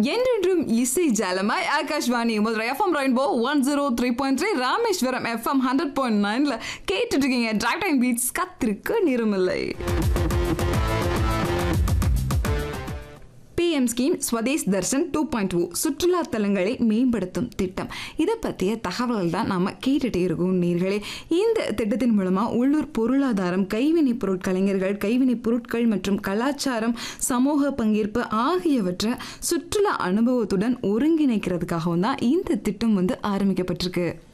என்றென்றும் இசை ஜாலமாய் ஆகாஷ்வாணி முதல் FM Rainbow one zero three point three Rameswaram FM hundred point நைன்ல கேட்டுட்டு இருக்கீங்க டிராக் டைம் பீட்ஸ் கத்திருக்கு நிறமில்லை PM scheme Swadesh Darshan two point O சுற்றுலா தலங்களை மேம்படுத்தும் திட்டம் இதை பற்றிய தகவல்கள் தான் நாம் கேட்டுட்டே இருக்கோம் நீர்களே இந்த திட்டத்தின் மூலமாக உள்ளூர் பொருளாதாரம் கைவினைப் பொருட்கலைஞர்கள் கைவினைப் பொருட்கள் மற்றும் கலாச்சாரம் சமூக பங்கேற்பு ஆகியவற்றை சுற்றுலா அனுபவத்துடன் ஒருங்கிணைக்கிறதுக்காகவும் தான் இந்த திட்டம் வந்து ஆரம்பிக்கப்பட்டிருக்கு